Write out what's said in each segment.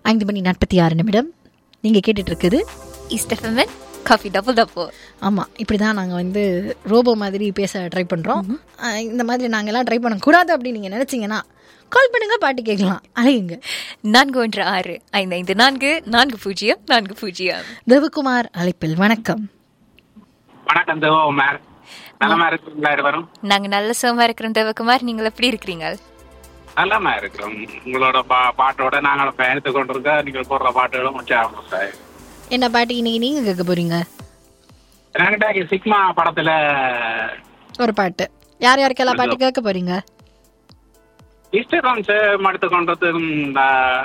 ஐந்து மணி நாற்பத்தி ஆறு நிமிடம் நீங்கள் கேட்டுட்டு இருக்குது இஸ்டஃபமன் காஃபி டபுள் டப்போ ஆமாம் இப்படி தான் நாங்கள் வந்து ரோபோ மாதிரி பேச ட்ரை பண்ணுறோம் இந்த மாதிரி நாங்கள் எல்லாம் ட்ரை பண்ணக்கூடாது அப்படின்னு நீங்கள் நினச்சிங்கன்னா கால் பண்ணுங்க பாட்டு கேட்கலாம் அழையுங்க நான்கு ஒன்று ஆறு ஐந்து ஐந்து நான்கு நான்கு பூஜ்ஜியம் நான்கு பூஜ்ஜியம் தேவகுமார் அழைப்பில் வணக்கம் வணக்கம் தேவகுமார் நலமா இருக்கிறீங்களா இருவரும் நாங்க நல்ல சுகமா இருக்கிறோம் தேவகுமார் நீங்கள் எப்படி இருக்கிறீங்க நலமா இருக்கிறோம் உங்களோட பா பாட்டோட நாங்கள் பயணித்து கொண்டிருக்க நீங்கள் போடுற பாட்டுகளும் உற்சாகம் சார் என்ன பாட்டு இன்னைக்கு நீங்கள் கேட்க போறீங்க என்கிட்ட சிக்மா படத்துல ஒரு பாட்டு யார் யாருக்கெல்லாம் பாட்டு கேட்க போறீங்க இன்ஸ்டாகிராம் சேவ் எடுத்து கொண்டிருக்கும் இந்த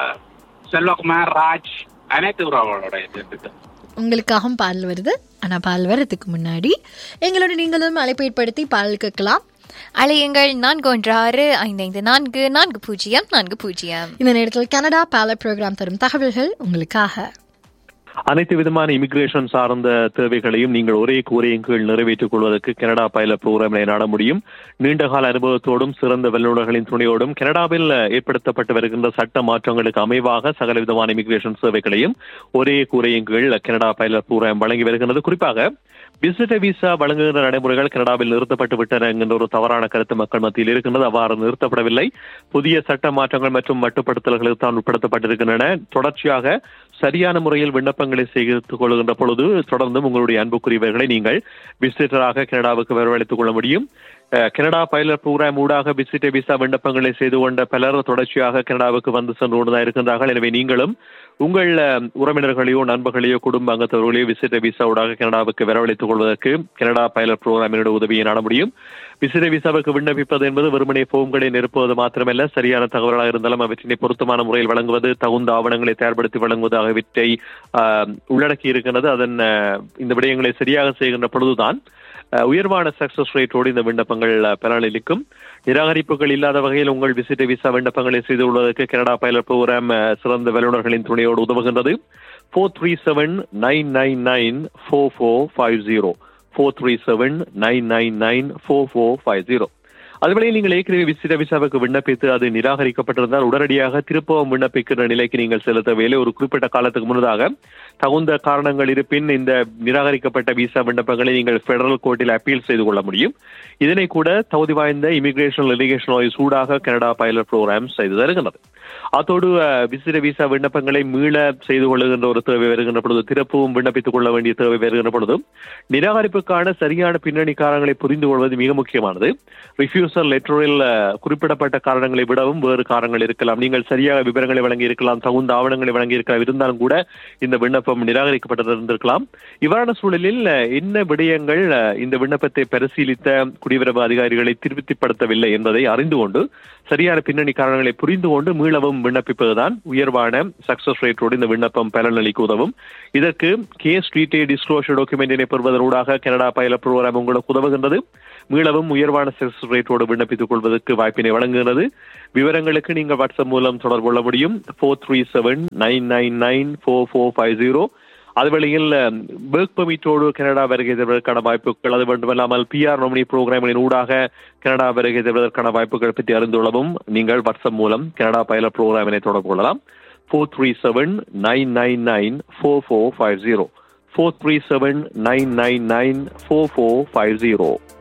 செல்வகுமார் ராஜ் அனைத்து உறவுகளோட இது உங்களுக்காகவும் பாடல் வருது ஆனால் பாடல் வர்றதுக்கு முன்னாடி எங்களோட நீங்களும் அழைப்பு ஏற்படுத்தி பாடல் கேட்கலாம் அலையுங்கள் நான்கு ஒன்று ஆறு ஐந்து ஐந்து நான்கு நான்கு பூஜ்ஜியம் நான்கு பூஜ்ஜியம் இந்த நேரத்தில் கனடா பேல ப்ரோக்ராம் தரும் தகவல்கள் உங்களுக்காக அனைத்து விதமான இமிகிரேஷன் சார்ந்த தேவைகளையும் நீங்கள் ஒரே கூரையின் கீழ் நிறைவேற்றிக் கொள்வதற்கு கனடா பைலட் புரோகிராமினை நாட முடியும் நீண்டகால அனுபவத்தோடும் சிறந்த வல்லுநர்களின் துணையோடும் கனடாவில் ஏற்படுத்தப்பட்டு வருகின்ற சட்ட மாற்றங்களுக்கு அமைவாக சகல விதமான இமிகிரேஷன் சேவைகளையும் ஒரே கூரையின் கீழ் கனடா பைலட் புரோகிராம் வழங்கி வருகிறது குறிப்பாக விசிட்ட விசா வழங்குகின்ற நடைமுறைகள் கனடாவில் நிறுத்தப்பட்டு விட்டன என்கின்ற ஒரு தவறான கருத்து மக்கள் மத்தியில் இருக்கின்றது அவ்வாறு நிறுத்தப்படவில்லை புதிய சட்ட மாற்றங்கள் மற்றும் மட்டுப்படுத்தல்களுக்கு தான் உட்படுத்தப்பட்டிருக்கின்றன தொடர்ச்சியாக சரியான முறையில் விண்ணப்பங்களை செய்து கொள்கின்ற பொழுது தொடர்ந்தும் உங்களுடைய அன்புக்குரியவர்களை நீங்கள் விசிட்டராக கனடாவுக்கு வரவழைத்துக் கொள்ள முடியும் அஹ், கனடா பைலட் புரோகிராம் ஊடாக விசிட்ட விசா விண்ணப்பங்களை செய்து கொண்ட பலர் தொடர்ச்சியாக கனடாவுக்கு வந்து சென்று கொண்டுதான் இருக்கின்றார்கள் எனவே நீங்களும் உங்கள் அஹ், உறவினர்களையோ நண்பர்களையோ குடும்ப அங்கத்தவர்களையோ விசிட்ட விசா ஊடாக கனடாவுக்கு வரவழைத்துக் கொள்வதற்கு கனடா பைலட் புரோகிராமினோட உதவியை நாட முடியும் விசிட்ட விசாவுக்கு விண்ணப்பிப்பது என்பது வெறுமனே போம்களை நிரப்புவது மாத்திரமல்ல சரியான தகவலாக இருந்தாலும் அவற்றினை பொருத்தமான முறையில் வழங்குவது தகுந்த ஆவணங்களை தயார்படுத்தி வழங்குவது ஆகியவற்றை ஆஹ், உள்ளடக்கி இருக்கின்றது அதன் ஆஹ், இந்த விடயங்களை சரியாக செய்கின்ற பொழுதுதான் ஆஹ், உயர்வான சக்சஸ் ரேட்டோடு இந்த விண்ணப்பங்கள் ஆஹ், பலனளிக்கும் நிராகரிப்புகள் இல்லாத வகையில் உங்கள் விசிட்ட விசா விண்ணப்பங்களை செய்து கொள்வதற்கு கனடா பைலட் ப்ரோக்ராம் ஆஹ், சிறந்த வல்லுநர்களின் துணையோடு உதவுகின்றது four three seven nine nine nine four four five zero four three seven nine nine nine four four five zero அதுவரை நீங்கள் ஏற்கனவே விசிட்ட விசாவுக்கு விண்ணப்பித்து அது நிராகரிக்கப்பட்டிருந்தால் உடனடியாக திருப்பவும் விண்ணப்பிக்கிற நிலைக்கு நீங்கள் செல்ல தேவையில்லை ஒரு குறிப்பிட்ட காலத்துக்கு முன்னதாக தகுந்த காரணங்கள் இருப்பின் இந்த நிராகரிக்கப்பட்ட விசா விண்ணப்பங்களை நீங்கள் பெடரல் கோர்ட்டில் அப்பீல் செய்து கொள்ள முடியும் இதனை கூட தகுதி வாய்ந்த இமிகிரேஷன் லிரிகேஷன் ஆய்வு சூடாக கனடா பைலட் ப்ரோக்ராம் செய்து தருகின்றது அத்தோடு அஹ், விசிற விசா விண்ணப்பங்களை மீள செய்து கொள்ளுகின்ற ஒரு தேவை வருகின்ற பொழுது திருப்பவும் விண்ணப்பித்துக் கொள்ள வேண்டிய தேவை வருகின்ற பொழுதும் நிராகரிப்புக்கான சரியான பின்னணி காரணங்களை புரிந்து கொள்வது மிக முக்கியமானது ரிஃப்யூசல் லெட்டரில் குறிப்பிடப்பட்ட காரணங்களை விடவும் வேறு காரணங்கள் இருக்கலாம் நீங்கள் சரியாக விவரங்களை வழங்கி இருக்கலாம் தகுந்த ஆவணங்களை வழங்கி இருக்கலாம் இருந்தாலும் கூட இந்த விண்ணப்பம் நிராகரிக்கப்பட்டிருந்திருக்கலாம் இவ்வாறான சூழலில் அஹ், என்ன விடயங்கள் அஹ், இந்த விண்ணப்பத்தை பரிசீலித்த குடிவரவு அதிகாரிகளை திருப்திப்படுத்தவில்லை என்பதை அறிந்து கொண்டு சரியான பின்னணி காரணங்களை புரிந்து கொண்டு மீளவும் விண்ணப்பிப்பதுதான் உயர்வான சக்சஸ் ரேட்டோடு இந்த விண்ணப்பம் பலனளிக்க உதவும் இதற்கு கே ஸ்ட்ரீட் டிஸ்க்ளோஷர் டாக்குமெண்டினை பெறுவதனூடாக கனடா பைலட் ப்ரோக்ராம் உங்களுக்கு உதவுகின்றது மீளவும் உயர்வான சக்சஸ் ரேட்டோடு விண்ணப்பித்துக் கொள்வதற்கு வாய்ப்பினை வழங்குகிறது விவரங்களுக்கு நீங்கள் வாட்ஸ்அப் மூலம் தொடர்பு கொள்ள முடியும் four three seven nine nine nine four four five zero அதுவழியில் ஒர்க் பெர்மிட்டோடு கனடா வருகை தருவதற்கான வாய்ப்புகள் அது மட்டுமல்லாமல் பிஆர் நோமினி புரோகிராமின் ஊடாக கனடா வருகை தருவதற்கான வாய்ப்புகள் பற்றி அறிந்து கொள்ளவும் நீங்கள் வாட்ஸ்அப் மூலம் கனடா பைலட் புரோகிராமினை தொடர்பு கொள்ளலாம் four three seven nine nine nine four four five zero four three seven nine nine nine four four five zero